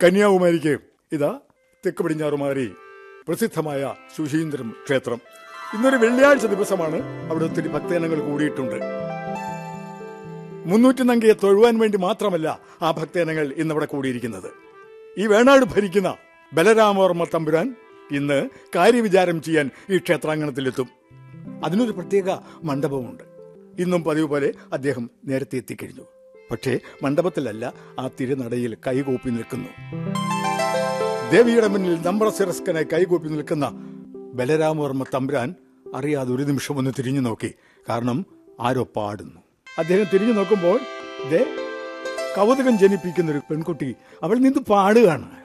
കന്യാകുമാരിക്ക് ഇതാ തെക്ക് പടിഞ്ഞാറ് മാറി പ്രസിദ്ധമായ ശുശീന്ദ്രം ക്ഷേത്രം ഇന്നൊരു വെള്ളിയാഴ്ച ദിവസമാണ് അവിടെ ഒത്തിരി ഭക്തജനങ്ങൾ കൂടിയിട്ടുണ്ട് മുന്നൂറ്റി നങ്കിയെ തൊഴുവാൻ വേണ്ടി മാത്രമല്ല ആ ഭക്തജനങ്ങൾ ഇന്നവിടെ കൂടിയിരിക്കുന്നത് ഈ വേണാട് ഭരിക്കുന്ന ബലരാമവർമ്മ തമ്പുരാൻ ഇന്ന് കാര്യവിചാരം ചെയ്യാൻ ഈ ക്ഷേത്രാങ്കണത്തിലെത്തും അതിനൊരു പ്രത്യേക മണ്ഡപമുണ്ട് ഇന്നും പതിവ് പോലെ അദ്ദേഹം നേരത്തെ എത്തിക്കഴിഞ്ഞു പക്ഷേ മണ്ഡപത്തിലല്ല ആ തിരുനടയിൽ കൈകൂപ്പി നിൽക്കുന്നു ദേവിയുടെ മുന്നിൽ നമ്രശിരസ്കനായി കൈകൂപ്പി നിൽക്കുന്ന ബലരാമവർമ്മ തമ്പുരാൻ അറിയാതെ ഒരു നിമിഷം ഒന്ന് തിരിഞ്ഞു നോക്കി കാരണം ആരോ പാടുന്നു അദ്ദേഹം തിരിഞ്ഞു നോക്കുമ്പോൾ ദേ കൗതുകം ജനിപ്പിക്കുന്ന ഒരു പെൺകുട്ടി അവൾ നിന്ന് പാടുകയാണ്